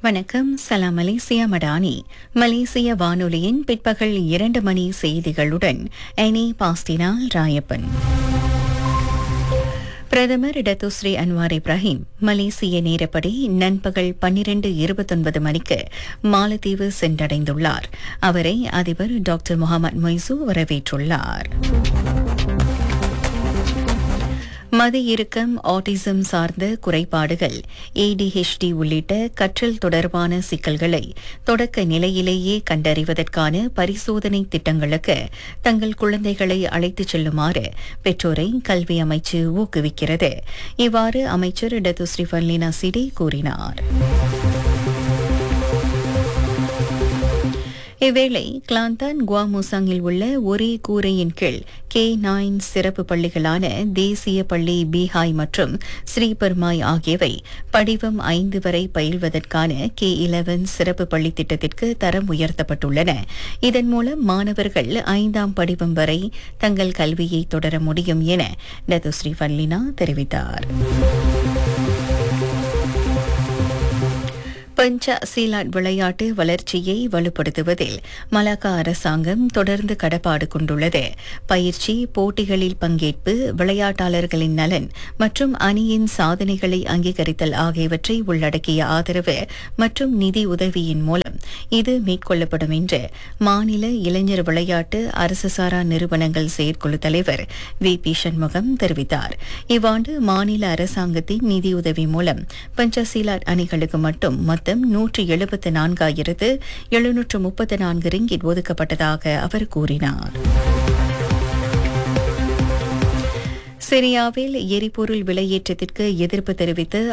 வணக்கம் சலாம் மலேசியா மடானி மலேசிய வானொலியின் பிற்பகல் இரண்டு மணி செய்திகளுடன் எனி பாஸ்டினால் ராயப்பன் பிரதமர் இடத்துஸ்ரீ அன்வார் இப்ராஹிம் மலேசிய நேரப்படி நண்பகல் பன்னிரண்டு இருபத்தொன்பது மணிக்கு மாலத்தீவு சென்றடைந்துள்ளார் அவரை அதிபர் டாக்டர் முகமது மொய்சு வரவேற்றுள்ளார் மது இறுக்கம் ஆட்டிசம் சார்ந்த குறைபாடுகள் ஏடிஹெச்டி உள்ளிட்ட கற்றல் தொடர்பான சிக்கல்களை தொடக்க நிலையிலேயே கண்டறிவதற்கான பரிசோதனை திட்டங்களுக்கு தங்கள் குழந்தைகளை அழைத்துச் செல்லுமாறு பெற்றோரை கல்வி அமைச்சு ஊக்குவிக்கிறது இவ்வாறு அமைச்சர் டத்துஸ்ரீ ஃபர்லினா சிடே கூறினார் இவ்வேளை கிளாந்தான் குவாமுசாங்கில் உள்ள ஒரே கூரையின் கீழ் கே நைன் சிறப்பு பள்ளிகளான தேசிய பள்ளி பீஹாய் மற்றும் ஸ்ரீபெருமாய் ஆகியவை படிவம் ஐந்து வரை பயில்வதற்கான கே இலவன் சிறப்பு பள்ளி திட்டத்திற்கு தரம் உயர்த்தப்பட்டுள்ளன இதன் மூலம் மாணவர்கள் ஐந்தாம் படிவம் வரை தங்கள் கல்வியை தொடர முடியும் என டத்துஸ்ரீ ஃபன்லினா தெரிவித்தார் பஞ்ச சீலாட் விளையாட்டு வளர்ச்சியை வலுப்படுத்துவதில் மலாக்கா அரசாங்கம் தொடர்ந்து கடப்பாடு கொண்டுள்ளது பயிற்சி போட்டிகளில் பங்கேற்பு விளையாட்டாளர்களின் நலன் மற்றும் அணியின் சாதனைகளை அங்கீகரித்தல் ஆகியவற்றை உள்ளடக்கிய ஆதரவு மற்றும் நிதி உதவியின் மூலம் இது மேற்கொள்ளப்படும் என்று மாநில இளைஞர் விளையாட்டு அரசு சாரா நிறுவனங்கள் செயற்குழு தலைவர் வி பி சண்முகம் தெரிவித்தார் இவ்வாண்டு மாநில அரசாங்கத்தின் நிதியுதவி மூலம் பஞ்சசீலாட் அணிகளுக்கு மட்டும் மொத்தம் நூற்று எழுபத்து நான்காயிரத்து எழுநூற்று முப்பத்து நான்கு ரிங்கிட் ஒதுக்கப்பட்டதாக அவர் கூறினார் சிரியாவில் எரிபொருள் விலையேற்றத்திற்கு எதிர்ப்பு தெரிவித்து